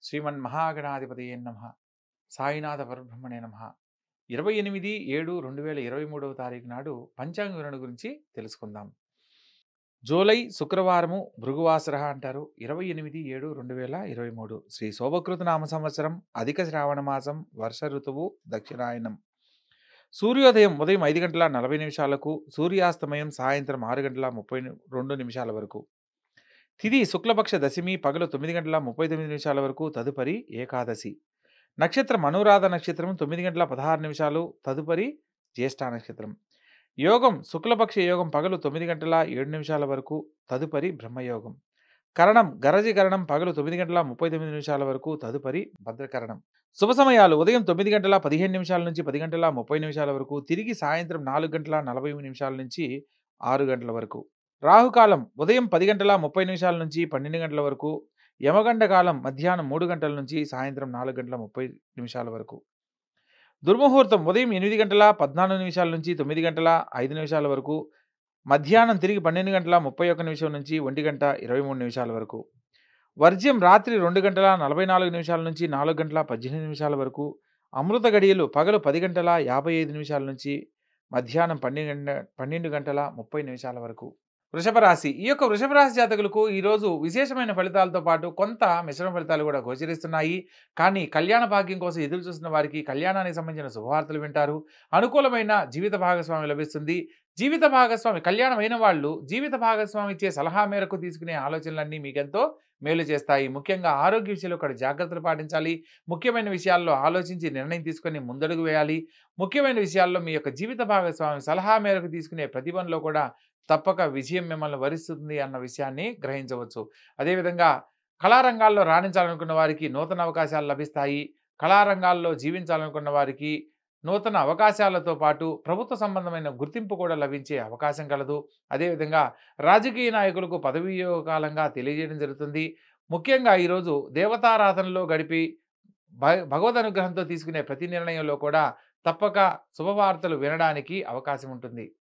శ్రీమన్ మహాగణాధిపతయే నమ సాయినాథ పరబ్రహ్మణే నమ ఇరవై ఎనిమిది ఏడు రెండు వేల ఇరవై మూడవ తారీఖు నాడు పంచాంగ వివరణ గురించి తెలుసుకుందాం జూలై శుక్రవారము భృగువాసర అంటారు ఇరవై ఎనిమిది ఏడు రెండు వేల ఇరవై మూడు శ్రీ శోభకృత నామ సంవత్సరం అధిక శ్రావణ మాసం వర్ష ఋతువు దక్షిణాయనం సూర్యోదయం ఉదయం ఐదు గంటల నలభై నిమిషాలకు సూర్యాస్తమయం సాయంత్రం ఆరు గంటల ముప్పై రెండు నిమిషాల వరకు తిది శుక్లపక్ష దశమి పగలు తొమ్మిది గంటల ముప్పై తొమ్మిది నిమిషాల వరకు తదుపరి ఏకాదశి నక్షత్రం అనురాధ నక్షత్రం తొమ్మిది గంటల పదహారు నిమిషాలు తదుపరి జ్యేష్ఠ నక్షత్రం యోగం శుక్లపక్ష యోగం పగలు తొమ్మిది గంటల ఏడు నిమిషాల వరకు తదుపరి బ్రహ్మయోగం కరణం గరజి కరణం పగలు తొమ్మిది గంటల ముప్పై తొమ్మిది నిమిషాల వరకు తదుపరి భద్రకరణం శుభ సమయాలు ఉదయం తొమ్మిది గంటల పదిహేను నిమిషాల నుంచి పది గంటల ముప్పై నిమిషాల వరకు తిరిగి సాయంత్రం నాలుగు గంటల నలభై నిమిషాల నుంచి ఆరు గంటల వరకు రాహుకాలం ఉదయం పది గంటల ముప్పై నిమిషాల నుంచి పన్నెండు గంటల వరకు యమగండ కాలం మధ్యాహ్నం మూడు గంటల నుంచి సాయంత్రం నాలుగు గంటల ముప్పై నిమిషాల వరకు దుర్ముహూర్తం ఉదయం ఎనిమిది గంటల పద్నాలుగు నిమిషాల నుంచి తొమ్మిది గంటల ఐదు నిమిషాల వరకు మధ్యాహ్నం తిరిగి పన్నెండు గంటల ముప్పై ఒక్క నిమిషం నుంచి ఒంటి గంట ఇరవై మూడు నిమిషాల వరకు వర్జ్యం రాత్రి రెండు గంటల నలభై నాలుగు నిమిషాల నుంచి నాలుగు గంటల పద్దెనిమిది నిమిషాల వరకు అమృత గడియలు పగలు పది గంటల యాభై ఐదు నిమిషాల నుంచి మధ్యాహ్నం పన్నెండు గంట పన్నెండు గంటల ముప్పై నిమిషాల వరకు వృషభ రాశి ఈ యొక్క వృషభ రాశి జాతకులకు ఈరోజు విశేషమైన ఫలితాలతో పాటు కొంత మిశ్రమ ఫలితాలు కూడా గోచరిస్తున్నాయి కానీ కళ్యాణ భాగ్యం కోసం ఎదురు చూస్తున్న వారికి కళ్యాణానికి సంబంధించిన శుభవార్తలు వింటారు అనుకూలమైన జీవిత భాగస్వామి లభిస్తుంది జీవిత భాగస్వామి కళ్యాణం అయిన వాళ్ళు జీవిత భాగస్వామి ఇచ్చే సలహా మేరకు తీసుకునే ఆలోచనలన్నీ మీకెంతో మేలు చేస్తాయి ముఖ్యంగా ఆరోగ్య విషయంలో కూడా జాగ్రత్తలు పాటించాలి ముఖ్యమైన విషయాల్లో ఆలోచించి నిర్ణయం తీసుకొని ముందడుగు వేయాలి ముఖ్యమైన విషయాల్లో మీ యొక్క జీవిత భాగస్వామి సలహా మేరకు తీసుకునే ప్రతిభలో కూడా తప్పక విజయం మిమ్మల్ని వరిస్తుంది అన్న విషయాన్ని గ్రహించవచ్చు అదేవిధంగా కళారంగాల్లో రాణించాలనుకున్న వారికి నూతన అవకాశాలు లభిస్తాయి కళారంగాల్లో జీవించాలనుకున్న వారికి నూతన అవకాశాలతో పాటు ప్రభుత్వ సంబంధమైన గుర్తింపు కూడా లభించే అవకాశం కలదు అదేవిధంగా రాజకీయ నాయకులకు పదవీ కాలంగా తెలియజేయడం జరుగుతుంది ముఖ్యంగా ఈరోజు దేవతారాధనలో గడిపి భగవద్ అనుగ్రహంతో తీసుకునే ప్రతి నిర్ణయంలో కూడా తప్పక శుభవార్తలు వినడానికి అవకాశం ఉంటుంది